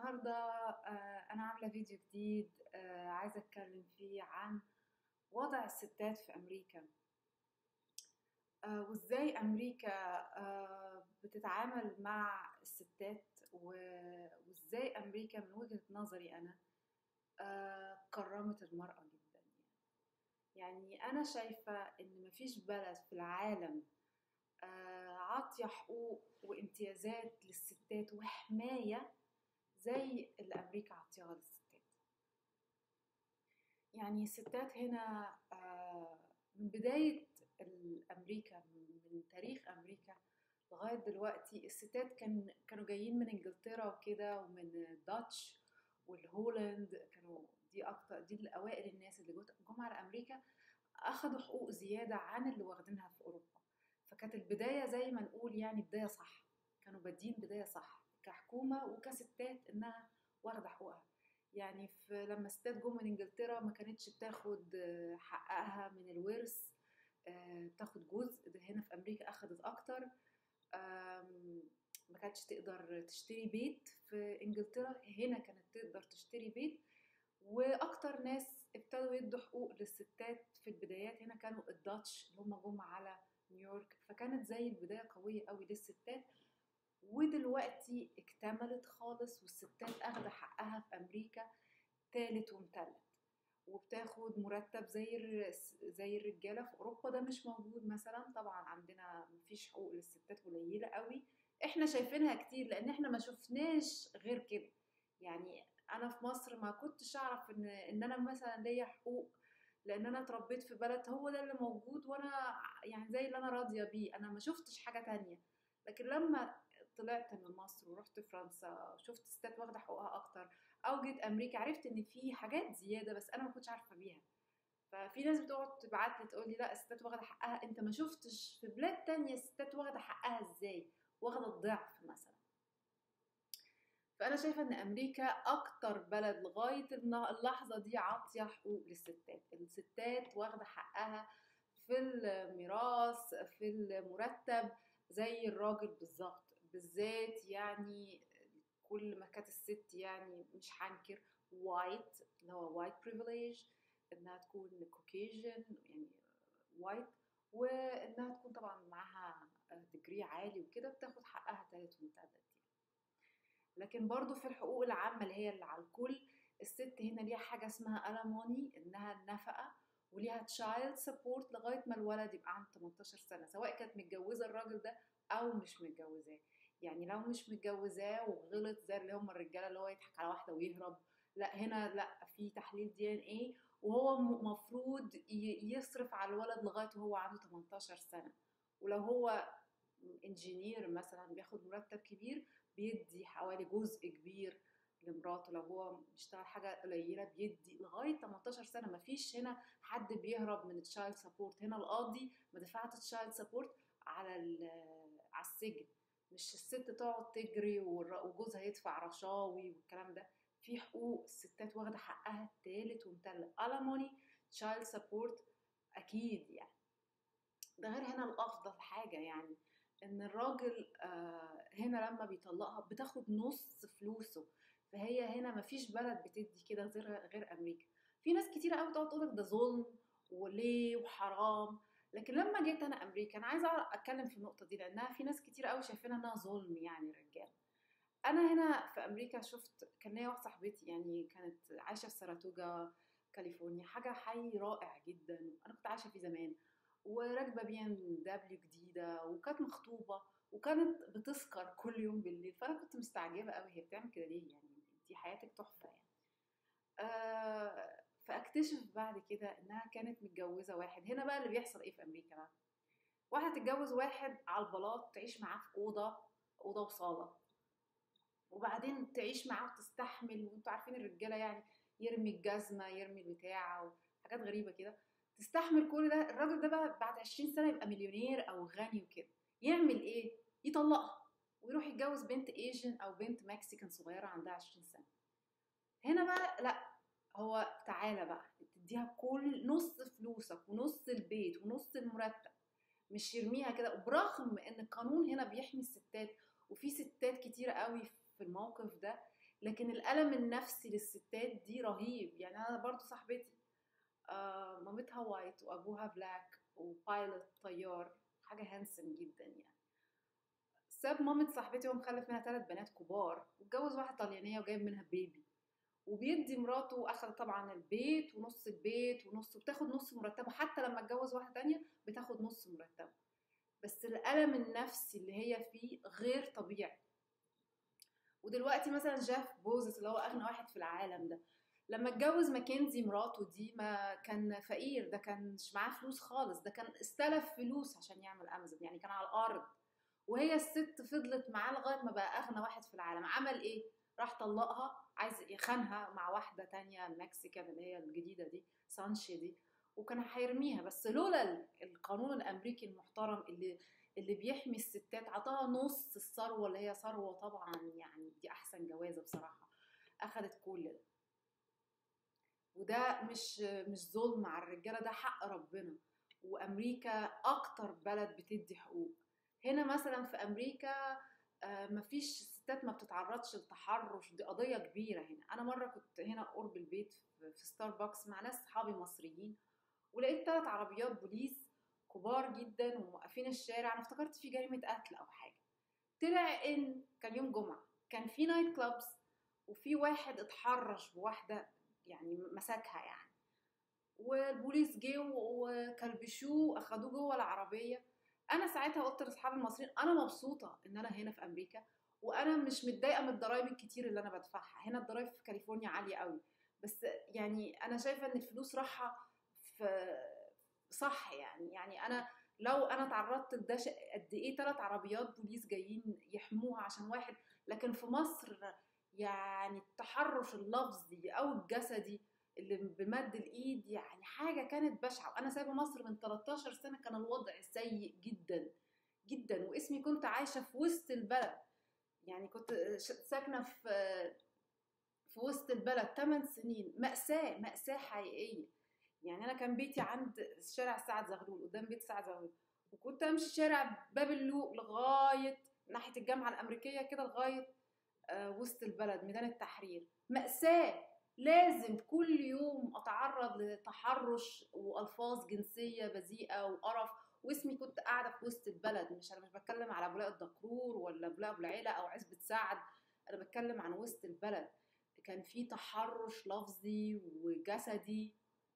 النهاردة آه، أنا عاملة فيديو جديد آه، عايزة أتكلم فيه عن وضع الستات في أمريكا آه، وإزاي أمريكا آه، بتتعامل مع الستات و- وإزاي أمريكا من وجهة نظري أنا آه، كرمت المرأة جدا يعني يعني أنا شايفة إن مفيش بلد في العالم آه، عاطية حقوق وامتيازات للستات وحماية زي اللي أمريكا عطيها للستات يعني الستات هنا آه، من بداية ال- أمريكا من من تاريخ أمريكا لغاية دلوقتي الستات كان كانوا جايين من إنجلترا وكده ومن الداتش والهولند كانوا دي أكتر دي الأوائل الناس اللي جت- جم على أمريكا أخدوا حقوق زيادة عن اللي واخدينها في أوروبا فكانت البداية زي ما نقول يعني بداية صح كانوا بادين بداية صح كحكومة وكستات إنها واخدة حقوقها يعني في لما الستات جم من إنجلترا ما كانتش بتاخد آه، حقها من الورث آه، بتاخد جزء ده هنا في أمريكا أخدت أكتر آم، ما كانتش تقدر تشتري بيت في إنجلترا هنا كانت تقدر تشتري بيت واكتر ناس ابتدوا يدوا حقوق للستات في البدايات هنا كانوا الداتش اللي هم جم على نيويورك فكانت زي البدايه قويه قوي للستات ودلوقتي اكتملت خالص والستات اخده حقها في امريكا تالت ومتلت وبتاخد مرتب زي الر- زي الرجاله في اوروبا ده مش موجود مثلا طبعا عندنا مفيش حقوق للستات قليله قوي احنا شايفينها كتير لان احنا ما شفناش غير كده يعني انا في مصر ما كنتش اعرف ان ان انا مثلا ليا حقوق لان انا اتربيت في بلد هو ده اللي موجود وانا يعني زي اللي انا راضيه بيه انا ما شفتش حاجه تانية لكن لما طلعت من مصر ورحت فرنسا شفت ستات واخده حقوقها اكتر او جيت امريكا عرفت ان في حاجات زياده بس انا ما كنتش عارفه بيها ففي ناس بتقعد تبعت لي تقول لي لا الستات واخده حقها انت ما شفتش في بلاد تانية الستات واخده حقها ازاي واخده الضعف مثلا فانا شايفه ان امريكا اكتر بلد لغايه النا- اللحظه دي عاطيه حقوق للستات الستات واخده حقها في الميراث في المرتب زي الراجل بالظبط بالذات يعني كل ما كانت الست يعني مش هنكر وايت اللي هو وايت بريفليج انها تكون كوكيجن يعني وايت وانها تكون طبعا معاها ديجري عالي وكده بتاخد حقها تالت ومتلت يعني. لكن برضو في الحقوق العامة اللي هي اللي على الكل الست هنا ليها حاجة اسمها ألموني إنها النفقة وليها تشايلد سبورت لغاية ما الولد يبقى عنده 18 سنة سواء كانت متجوزة الراجل ده أو مش متجوزاه يعني لو مش متجوزاه وغلط زي اللي هم الرجالة اللي هو يضحك على واحدة ويهرب لا هنا لا في تحليل دي ان ايه وهو مفروض يصرف على الولد لغاية وهو عنده 18 سنة ولو هو انجينير مثلا بياخد مرتب كبير بيدي حوالي جزء كبير لمراته لو هو بيشتغل حاجة قليلة بيدي لغاية 18 سنة مفيش هنا حد بيهرب من التشايلد سبورت هنا القاضي ما دفعت التشايلد سبورت على على السجن مش الست تقعد تجري والر- وجوزها يدفع رشاوي والكلام ده في حقوق الستات واخدة حقها تالت ومتلت alimony child support أكيد يعني ده غير هنا الافضل حاجه يعني ان الراجل آه، هنا لما بيطلقها بتاخد نص فلوسه فهي هنا مفيش بلد بتدي كده غير غير امريكا في ناس كتير قوي تقعد تقولك ده ظلم وليه وحرام لكن لما جيت انا امريكا انا عايزه أعرف- اتكلم في النقطه دي لانها في ناس كتير قوي شايفينها انها ظلم يعني رجاله انا هنا في امريكا شفت كان ليا واحده صاحبتي يعني كانت عايشه في ساراتوجا كاليفورنيا حاجه حي رائع جدا انا كنت عايشه فيه زمان وراكبه بي ام دبليو جديده وكانت مخطوبه وكانت بتسكر كل يوم بالليل فانا كنت مستعجبه قوي هي بتعمل كده ليه يعني دي حياتك تحفه يعني آه فاكتشف بعد كده انها كانت متجوزه واحد هنا بقى اللي بيحصل ايه في امريكا بقى واحده تتجوز واحد على البلاط تعيش معاه في اوضه اوضه وصاله وبعدين تعيش معاه وتستحمل وانتوا عارفين الرجاله يعني يرمي الجزمه يرمي البتاع وحاجات غريبه كده تستحمل كل ده الراجل ده بقى بعد 20 سنه يبقى مليونير او غني وكده يعمل ايه يطلقها ويروح يتجوز بنت ايجن او بنت مكسيكان صغيره عندها 20 سنه هنا بقى لا هو تعالى بقى تديها كل نص فلوسك ونص البيت ونص المرتب مش يرميها كده وبرغم ان القانون هنا بيحمي الستات وفي ستات كتيرة قوي في الموقف ده لكن الالم النفسي للستات دي رهيب يعني انا برضو صاحبتي آه مامتها وايت وابوها بلاك وبايلوت طيار حاجه هانسم جدا يعني ساب مامة صاحبتي وهو مخلف منها ثلاث بنات كبار واتجوز واحده طليانيه وجايب منها بيبي وبيدي مراته اخذ طبعا البيت ونص البيت ونص بتاخد نص مرتبه حتى لما اتجوز واحده تانية بتاخد نص مرتبه بس الالم النفسي اللي هي فيه غير طبيعي ودلوقتي مثلا جاف بوزس اللي هو اغنى واحد في العالم ده لما اتجوز ماكنزي مراته دي ما كان فقير ده كانش معاه فلوس خالص ده كان استلف فلوس عشان يعمل امازون يعني كان على الارض وهي الست فضلت معاه لغايه ما بقى اغنى واحد في العالم عمل ايه راح طلقها عايز يخانها مع واحده تانية مكسيكان اللي هي الجديده دي سانشي دي وكان هيرميها بس لولا القانون الامريكي المحترم اللي اللي بيحمي الستات عطاها نص الثروه اللي هي ثروه طبعا يعني دي احسن جوازه بصراحه اخذت كل ده وده مش مش ظلم على الرجاله ده حق ربنا وامريكا اكتر بلد بتدي حقوق هنا مثلا في امريكا مفيش ستات ما بتتعرضش للتحرش دي قضيه كبيره هنا انا مره كنت هنا قرب البيت في ستاربكس مع ناس صحابي مصريين ولقيت ثلاث عربيات بوليس كبار جدا وموقفين الشارع انا افتكرت في جريمه قتل او حاجه طلع ان كان يوم جمعه كان في نايت كلابس وفي واحد اتحرش بواحده يعني مسكها يعني والبوليس جه وكلبشوه اخدوه جوه العربيه انا ساعتها قلت لاصحابي المصريين انا مبسوطه ان انا هنا في امريكا وانا مش متضايقه من الضرايب الكتير اللي انا بدفعها هنا الضرايب في كاليفورنيا عاليه قوي بس يعني انا شايفه ان الفلوس راحه في صح يعني يعني انا لو انا تعرضت لده قد ايه ثلاث عربيات بوليس جايين يحموها عشان واحد لكن في مصر يعني التحرش اللفظي او الجسدي اللي بمد الايد يعني حاجه كانت بشعه وانا سايبه مصر من 13 سنه كان الوضع سيء جدا جدا واسمي كنت عايشه في وسط البلد يعني كنت ساكنه في في وسط البلد 8 سنين مأساة مأساة حقيقية يعني أنا كان بيتي عند شارع سعد زغلول قدام بيت سعد زغلول وكنت أمشي شارع باب اللوق لغاية ناحية الجامعة الأمريكية كده لغاية آه وسط البلد ميدان التحرير مأساة لازم كل يوم أتعرض لتحرش وألفاظ جنسية بذيئة وقرف واسمي كنت قاعدة في وسط البلد مش أنا مش بتكلم على بولاق الدكرور ولا بولاق أبو العيلة أو عزبة سعد أنا بتكلم عن وسط البلد كان في تحرش لفظي وجسدي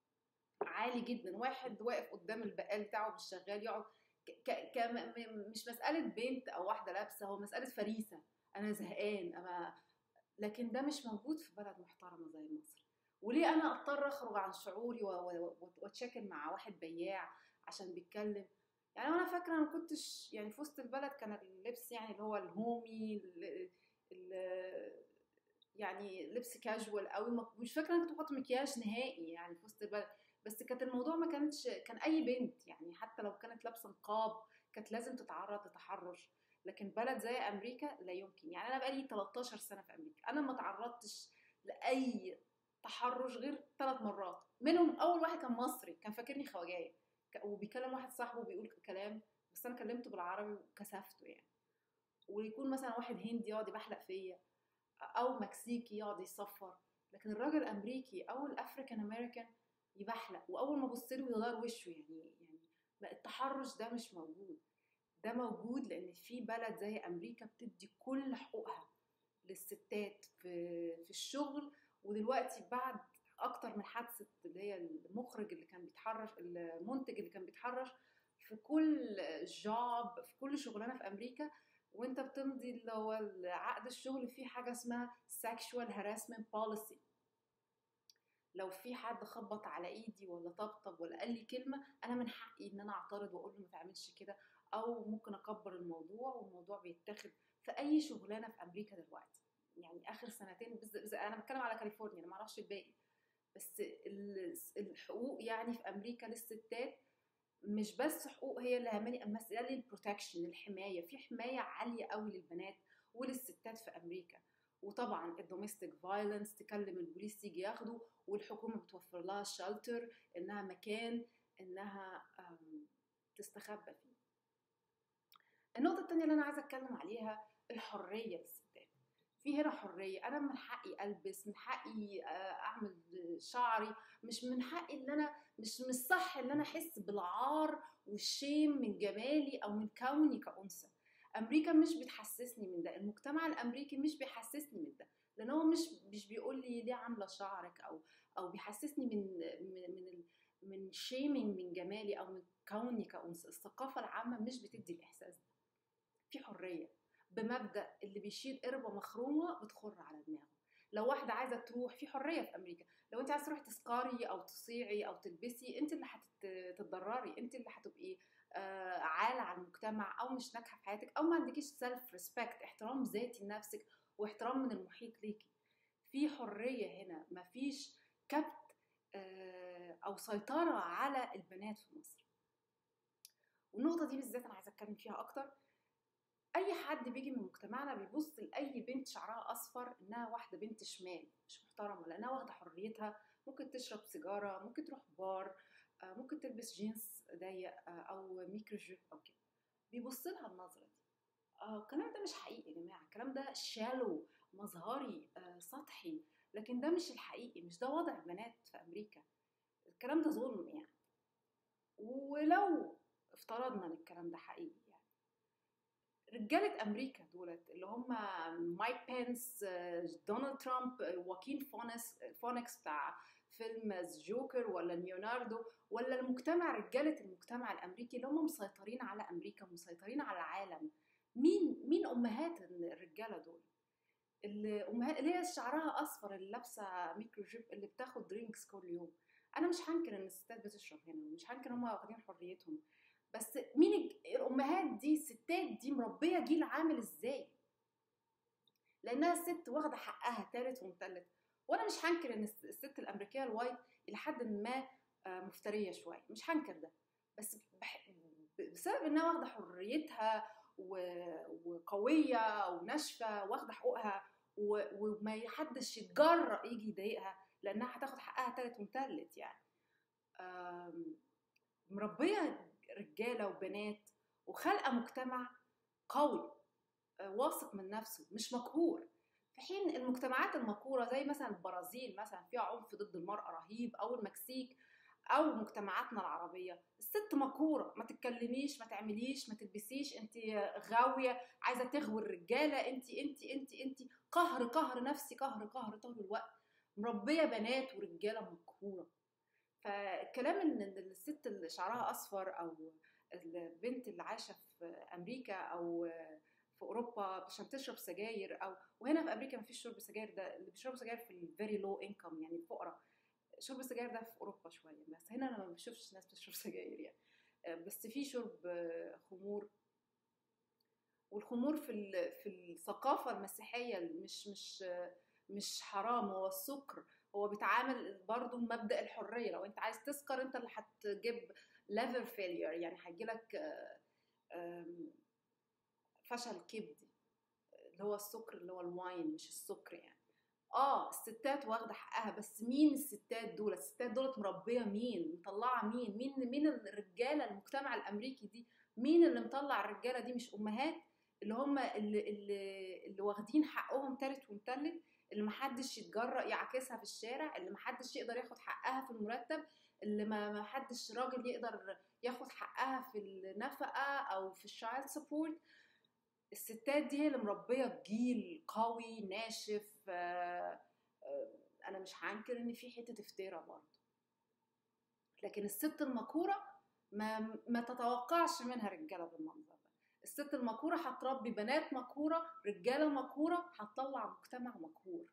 عالي جدا واحد واقف قدام البقال بتاعه مش شغال يقعد ك... ك... مش مسألة بنت أو واحدة لابسة هو مسألة فريسة أنا زهقان أنا لكن ده مش موجود في بلد محترمة زي مصر وليه أنا أضطر أخرج عن شعوري وأتشاكل مع واحد بياع عشان بيتكلم يعني أنا فاكرة أنا ما كنتش يعني في وسط البلد كان اللبس يعني اللي هو الهومي ال... ال... يعني لبس كاجوال قوي مش فاكره انا كنت بحط مكياج نهائي يعني في وسط البلد بس كانت الموضوع ما كانتش كان اي بنت يعني حتى لو كانت لابسه نقاب كانت لازم تتعرض لتحرش لكن بلد زي امريكا لا يمكن يعني انا بقالي 13 سنه في امريكا انا ما تعرضتش لاي تحرش غير ثلاث مرات منهم اول واحد كان مصري كان فاكرني خواجايه وبيكلم واحد صاحبه بيقول كلام بس انا كلمته بالعربي وكسفته يعني ويكون مثلا واحد هندي يقعد يبحلق فيا او مكسيكي يقعد يصفر لكن الراجل الامريكي او الافريكان امريكان يبحلق واول ما ابص له يغير وشه يعني يعني التحرش ده مش موجود ده موجود لان في بلد زي امريكا بتدي كل حقوقها للستات في في الشغل ودلوقتي بعد اكتر من حادثه اللي هي المخرج اللي كان بيتحرش المنتج اللي كان بيتحرش في كل جوب في كل شغلانه في امريكا وانت بتمضي اللي هو عقد الشغل فيه حاجه اسمها sexual harassment policy لو في حد خبط على ايدي ولا طبطب ولا قال لي كلمه انا من حقي ان انا اعترض واقول له ما تعملش كده او ممكن اكبر الموضوع والموضوع بيتاخد في اي شغلانه في امريكا دلوقتي يعني اخر سنتين بز... بز... انا بتكلم على كاليفورنيا انا ما اعرفش الباقي بس الحقوق يعني في امريكا للستات مش بس حقوق هي اللي هماني مسألة البروتكشن الحماية في حماية عالية قوي للبنات وللستات في أمريكا وطبعا الدوميستيك فايلنس تكلم البوليس يجي ياخده والحكومة بتوفر لها شلتر إنها مكان إنها تستخبى فيه النقطة التانية اللي أنا عايزة أتكلم عليها الحرية للستات في هنا حريه انا من حقي البس من حقي اعمل شعري مش من حقي ان انا مش مش صح ان انا احس بالعار والشيم من جمالي او من كوني كانثى امريكا مش بتحسسني من ده المجتمع الامريكي مش بيحسسني من ده لان هو مش مش بيقول لي ليه عامله شعرك او او بيحسسني من من من من شيمينج من جمالي او من كوني كانثى الثقافه العامه مش بتدي الاحساس ده في حريه بمبدا اللي بيشيل قربه مخرومه بتخر على دماغه لو واحده عايزه تروح في حريه في امريكا لو انت عايزه تروحي تسكري او تصيعي او تلبسي انت اللي هتتضرري انت اللي هتبقي آه عالة على المجتمع او مش ناجحه في حياتك او ما عندكيش سيلف ريسبكت احترام ذاتي لنفسك واحترام من المحيط ليكي في حريه هنا مفيش كبت آه او سيطره على البنات في مصر والنقطه دي بالذات انا عايزه اتكلم فيها اكتر اي حد بيجي من مجتمعنا بيبص لاي بنت شعرها اصفر انها واحده بنت شمال مش محترمه لانها واخده حريتها ممكن تشرب سيجاره ممكن تروح بار ممكن تلبس جينز ضيق او ميكرو جيب او كده بيبص لها النظره دي الكلام ده مش حقيقي يا جماعه الكلام ده شالو مظهري سطحي لكن ده مش الحقيقي مش ده وضع البنات في امريكا الكلام ده ظلم يعني ولو افترضنا ان الكلام ده حقيقي يعني رجاله امريكا دولت اللي هم مايك بينس دونالد ترامب واكين فونس فونكس بتاع فيلم جوكر ولا ليوناردو ولا المجتمع رجاله المجتمع الامريكي اللي هم مسيطرين على امريكا مسيطرين على العالم مين مين امهات الرجاله دول الامهات اللي هي شعرها اصفر اللي لابسه ميكرو جيب اللي بتاخد درينكس كل يوم انا مش هنكر ان الستات بتشرب هنا ومش هنكر ان هم واخدين حريتهم بس مين الامهات دي الستات دي مربيه جيل عامل ازاي لانها ست واخده حقها تالت ومتلت وانا مش هنكر ان الست الامريكيه الوايت الى حد ما مفتريه شويه مش هنكر ده بس بح... بسبب انها واخده حريتها و... وقويه وناشفه واخده حقوقها و... وما حدش يتجرأ يجي يضايقها لانها هتاخد حقها تالت ومتلت يعني مربيه رجاله وبنات وخلقه مجتمع قوي واثق من نفسه مش مقهور في حين المجتمعات المقهوره زي مثلا البرازيل مثلا فيها عنف ضد المراه رهيب او المكسيك او مجتمعاتنا العربيه الست مقهوره ما تتكلميش ما تعمليش ما تلبسيش انت غاويه عايزه تغوي الرجاله انت انت انت انت قهر قهر نفسي قهر قهر طول الوقت مربيه بنات ورجاله مقهوره فالكلام ان الست اللي شعرها اصفر او البنت اللي عايشه في امريكا او في اوروبا عشان تشرب سجاير او وهنا في امريكا مفيش شرب سجاير ده اللي بيشربوا سجاير في الفيري لو انكم يعني الفقراء شرب السجاير ده في اوروبا شويه بس هنا انا ما بشوفش ناس بتشرب سجاير يعني بس في شرب خمور والخمور في في الثقافه المسيحيه مش مش مش حرام هو السكر هو بيتعامل برضه بمبدا الحريه لو انت عايز تسكر انت اللي هتجيب ليفر فيلير يعني هيجيلك فشل كبدي اللي هو السكر اللي هو الواين مش السكر يعني اه الستات واخده حقها بس مين الستات دول الستات دولت مربيه مين مطلعه مين مين مين الرجاله المجتمع الامريكي دي مين اللي مطلع الرجاله دي مش امهات اللي هم اللي اللي, اللي واخدين حقهم تالت ومتلت اللي محدش يتجرأ يعكسها في الشارع اللي محدش يقدر ياخد حقها في المرتب اللي ما حدش راجل يقدر ياخد حقها في النفقه او في الشايلد سبورت الستات دي هي اللي مربيه جيل قوي ناشف آآ آآ انا مش هنكر ان في حته افتراء برضه لكن الست المقهوره ما ما تتوقعش منها رجاله بالمنظر ده الست المقهوره هتربي بنات مقهوره رجاله مقهوره هتطلع مجتمع مقهور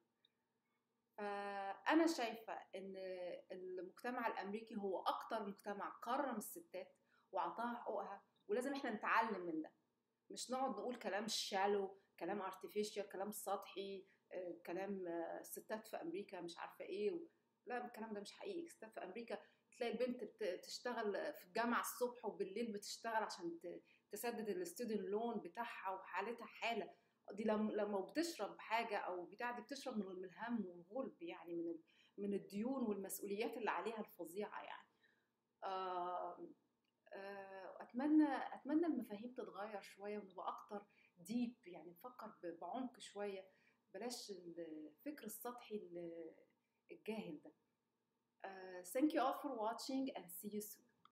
فانا شايفه ان المجتمع الامريكي هو اكتر مجتمع كرم الستات وعطاها حقوقها ولازم احنا نتعلم من ده مش نقعد نقول كلام شالو كلام ارتفيشال كلام سطحي كلام الستات في امريكا مش عارفه ايه لا الكلام ده مش حقيقي الستات في امريكا تلاقي البنت بتشتغل في الجامعه الصبح وبالليل بتشتغل عشان تسدد الستودنت لون بتاعها وحالتها حاله دي لما بتشرب حاجه او بتاع دي بتشرب من الهم والغلب يعني من من الديون والمسؤوليات اللي عليها الفظيعه يعني آه اتمنى اتمنى المفاهيم تتغير شويه ونبقى اكتر ديب يعني نفكر بعمق شويه بلاش الفكر السطحي الجاهل ده uh, thank you all for watching and see you soon